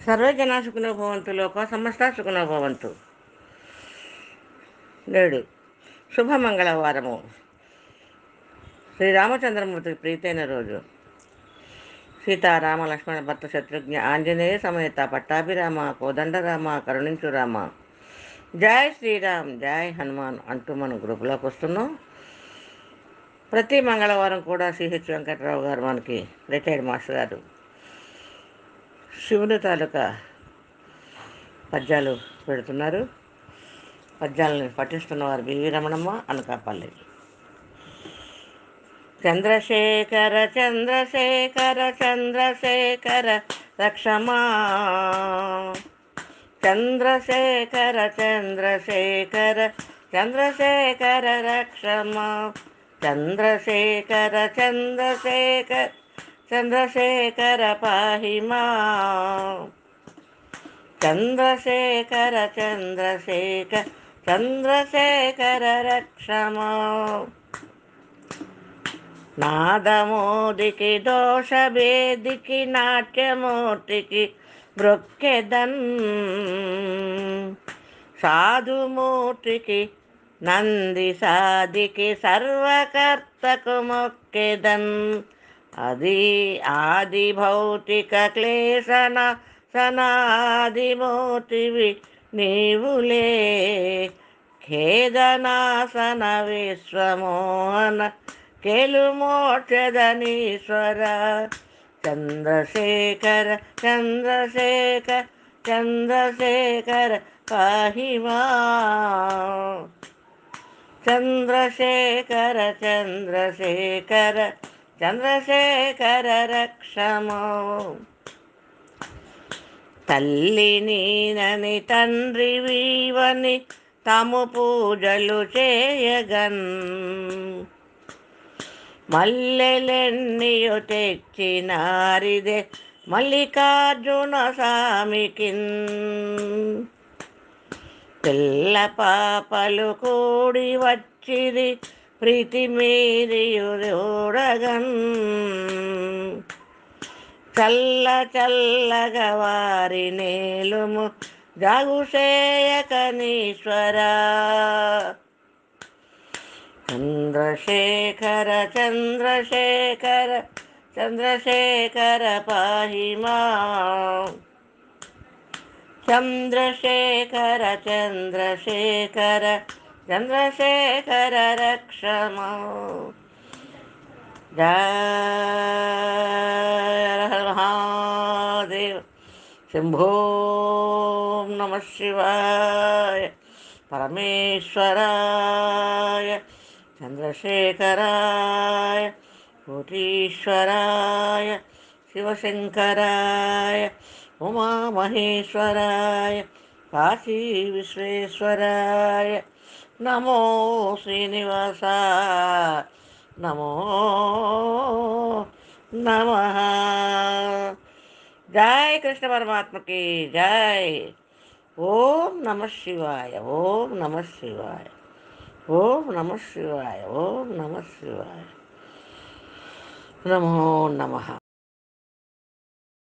survey జనా సుఖినో భవంతు లోక సమస్త సుఖినో భవంతు నేడు శుభమంగళవారము శ్రీరామచంద్రమూర్తికి ప్రీతైన రోజు సీతారామ లక్ష్మణ భర్త శత్రుఘ్న ఆంజనేయ సమేత పట్టాభిరామ కోదండరామ కరుణించు రామ జై శ్రీరామ్ జై హనుమాన్ అంటూ మనం గ్రూపులోకి వస్తున్నాం ప్రతి మంగళవారం కూడా సిహెచ్ వెంకట్రావు గారు మనకి రిటైర్డ్ మాస్టర్ గారు శివుని తాలూకా పద్యాలు పెడుతున్నారు పద్యాలను పఠిస్తున్న వారు బివి రమణమ్మ అనకాపల్లి చంద్రశేఖర చంద్రశేఖర చంద్రశేఖర రక్షమా చంద్రశేఖర చంద్రశేఖర చంద్రశేఖర రక్షమా చంద్రశేఖర చంద్రశేఖర చంద్రశేఖర పాహిమా చంద్రశేఖర చంద్రశేఖర చంద్రశేఖర రక్షమా నాదమోదికి దోషభేదికి నాట్యమూర్తికి బ్రొక్కెదన్ సాధుమూర్తికి నంది సాదికి సర్వకర్తకు మొక్కెదన్ అది ఆది భౌతిక క్లేశన సనాదిమూర్తివి నీవులే ఖేదనాసన విశ్వమోహన కెలుమోక్షదనీశ్వర చంద్రశేఖర చంద్రశేఖర చంద్రశేఖర పాహిమా చంద్రశేఖర చంద్రశేఖర చంద్రశేఖర రక్షమో తల్లి నీనని తండ్రి వీవని తము పూజలు చేయగన్ మల్లెలెన్నియు తెచ్చినారిదే మల్లికార్జున స్వామికిన్ పిల్ల పాపలు కూడి వచ్చిరి ప్రీతి మీరియుడగన్ చల్ల చల్లగా వారి నేలుము జాగుసేయకనీశ్వరా చంద్రశేఖర చంద్రశేఖర చంద్రశేఖర పాహిమా చంద్రశేఖర చంద్రశేఖర చంద్రశేఖర రక్షమా జయ మహాదేవ్ శంభో నమ శివాయ పరమేశ్వరాయ చంద్రశేఖరాయ కోటీశ్వరాయ శివశంకరాయ ఉమామహేశ్వరాయ కాశీ విశ్వేశ్వరాయ నమో శ్రీనివాస నమో నమ జై కృష్ణ పరమాత్మకి జై ఓం నమ శివాయ ఓం నమ శివాయ ఓం నమ శివాయ ఓం నమ శివాయ నమో నమ